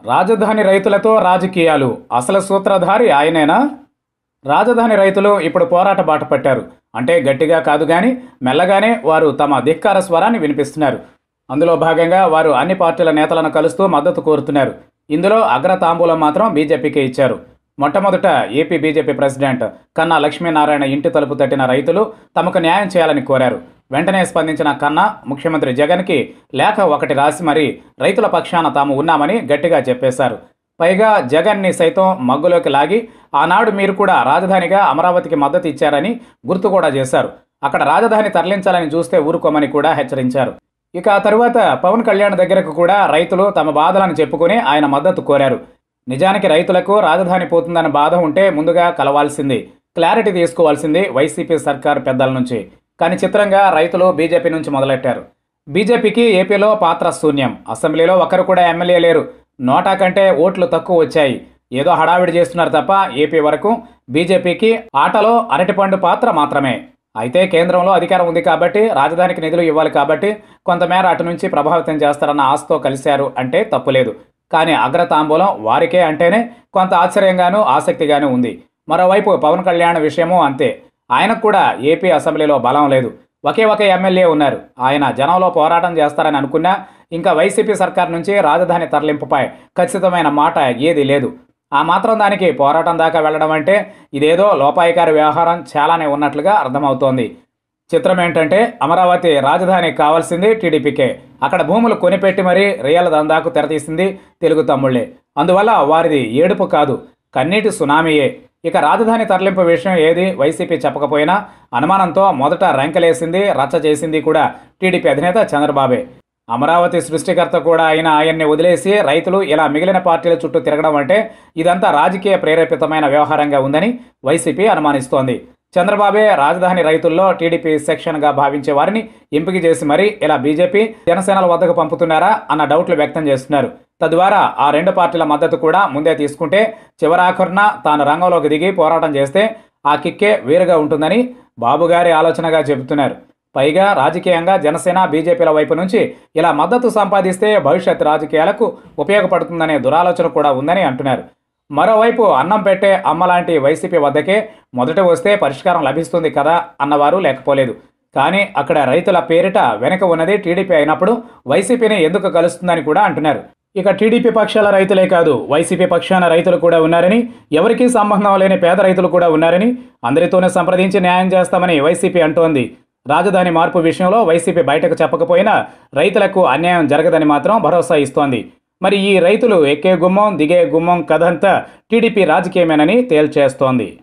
రాజధాని రైతులతో రాజకీయాలు అసలు సూత్రధారి ఆయనేనా రాజధాని రైతులు ఇప్పుడు పోరాట బాట పట్టారు అంటే గట్టిగా కాదు కానీ మెల్లగానే వారు తమ ధిక్కార స్వరాన్ని వినిపిస్తున్నారు అందులో భాగంగా వారు అన్ని పార్టీల నేతలను కలుస్తూ మద్దతు కోరుతున్నారు ఇందులో అగ్రతాంబూలం మాత్రం బీజేపీకే ఇచ్చారు మొట్టమొదట ఏపీ బీజేపీ ప్రెసిడెంట్ కన్నా లక్ష్మీనారాయణ ఇంటి తలుపు తట్టిన రైతులు తమకు న్యాయం చేయాలని కోరారు వెంటనే స్పందించిన కన్నా ముఖ్యమంత్రి జగన్కి లేఖ ఒకటి రాసి మరీ రైతుల పక్షాన తాము ఉన్నామని గట్టిగా చెప్పేశారు పైగా జగన్ని సైతం మగ్గులోకి లాగి ఆనాడు మీరు కూడా రాజధానిగా అమరావతికి మద్దతు ఇచ్చారని గుర్తు కూడా చేశారు అక్కడ రాజధాని తరలించాలని చూస్తే ఊరుకోమని కూడా హెచ్చరించారు ఇక ఆ తరువాత పవన్ కళ్యాణ్ దగ్గరకు కూడా రైతులు తమ బాధలను చెప్పుకుని ఆయన మద్దతు కోరారు నిజానికి రైతులకు రాజధాని పోతుందన్న బాధ ఉంటే ముందుగా కలవాల్సింది క్లారిటీ తీసుకోవాల్సింది వైసీపీ సర్కార్ పెద్దల నుంచి కానీ చిత్రంగా రైతులు బీజేపీ నుంచి మొదలెట్టారు బీజేపీకి ఏపీలో పాత్ర శూన్యం అసెంబ్లీలో ఒకరు కూడా ఎమ్మెల్యే లేరు నోటా కంటే ఓట్లు తక్కువ వచ్చాయి ఏదో హడావిడి చేస్తున్నారు తప్ప ఏపీ వరకు బీజేపీకి ఆటలో అరటిపండు పాత్ర మాత్రమే అయితే కేంద్రంలో అధికారం ఉంది కాబట్టి రాజధానికి నిధులు ఇవ్వాలి కాబట్టి కొంతమేర అటు నుంచి ప్రభావితం చేస్తారన్న ఆశతో కలిశారు అంటే తప్పులేదు కానీ అగ్రతాంబూలం వారికే అంటేనే కొంత ఆశ్చర్యంగానూ ఆసక్తిగానూ ఉంది మరోవైపు పవన్ కళ్యాణ్ విషయమూ అంతే ఆయనకు కూడా ఏపీ అసెంబ్లీలో బలం లేదు ఒకే ఒక ఎమ్మెల్యే ఉన్నారు ఆయన జనంలో పోరాటం చేస్తారని అనుకున్నా ఇంకా వైసీపీ సర్కార్ నుంచి రాజధాని తరలింపుపై ఖచ్చితమైన మాట ఏది లేదు ఆ మాత్రం దానికి పోరాటం దాకా వెళ్ళడం అంటే ఇదేదో లోపాయికారి వ్యవహారం చాలానే ఉన్నట్లుగా అర్థమవుతోంది చిత్రం ఏంటంటే అమరావతి రాజధాని కావాల్సింది టీడీపీకే అక్కడ భూములు కొనిపెట్టి మరీ రియల్ దందాకు తెరతీసింది తెలుగు తమ్ముళ్లే అందువల్ల వారిది ఏడుపు కాదు కన్నీటి సునామీయే ఇక రాజధాని తరలింపు విషయం ఏది వైసీపీ చెప్పకపోయినా అనుమానంతో మొదట రంకెలేసింది రచ్చ చేసింది కూడా టీడీపీ అధినేత చంద్రబాబే అమరావతి సృష్టికర్త కూడా అయిన ఆయన్ని వదిలేసి రైతులు ఇలా మిగిలిన పార్టీల చుట్టూ తిరగడం అంటే ఇదంతా రాజకీయ ప్రేరేపితమైన వ్యవహారంగా ఉందని వైసీపీ అనుమానిస్తోంది చంద్రబాబే రాజధాని రైతుల్లో టీడీపీ సెక్షన్గా భావించే వారిని ఎంపిక చేసి మరీ ఇలా బీజేపీ జనసేనల వద్దకు పంపుతున్నారా అన్న డౌట్లు వ్యక్తం చేస్తున్నారు తద్వారా ఆ రెండు పార్టీల మద్దతు కూడా ముందే తీసుకుంటే చివరాఖరున తాను రంగంలోకి దిగి పోరాటం చేస్తే ఆ కిక్కే వేరుగా ఉంటుందని బాబుగారి ఆలోచనగా చెబుతున్నారు పైగా రాజకీయంగా జనసేన బీజేపీల వైపు నుంచి ఇలా మద్దతు సంపాదిస్తే భవిష్యత్ రాజకీయాలకు ఉపయోగపడుతుందనే దురాలోచన కూడా ఉందని అంటున్నారు మరోవైపు అన్నం పెట్టే అమ్మలాంటి వైసీపీ వద్దకే మొదట వస్తే పరిష్కారం లభిస్తుంది కదా అన్నవారు లేకపోలేదు కానీ అక్కడ రైతుల పేరిట వెనుక ఉన్నది టీడీపీ అయినప్పుడు వైసీపీని ఎందుకు కలుస్తుందని కూడా అంటున్నారు ఇక టీడీపీ పక్షాల రైతులే కాదు వైసీపీ పక్షాన రైతులు కూడా ఉన్నారని ఎవరికీ సంబంధం లేని పేద రైతులు కూడా ఉన్నారని అందరితోనే సంప్రదించి న్యాయం చేస్తామని వైసీపీ అంటోంది రాజధాని మార్పు విషయంలో వైసీపీ బయటకు చెప్పకపోయినా రైతులకు అన్యాయం జరగదని మాత్రం భరోసా ఇస్తోంది మరి ఈ రైతులు ఎక్కే గుమ్మం దిగే గుమ్మం కథంతా టీడీపీ రాజకీయమేనని తేల్చేస్తోంది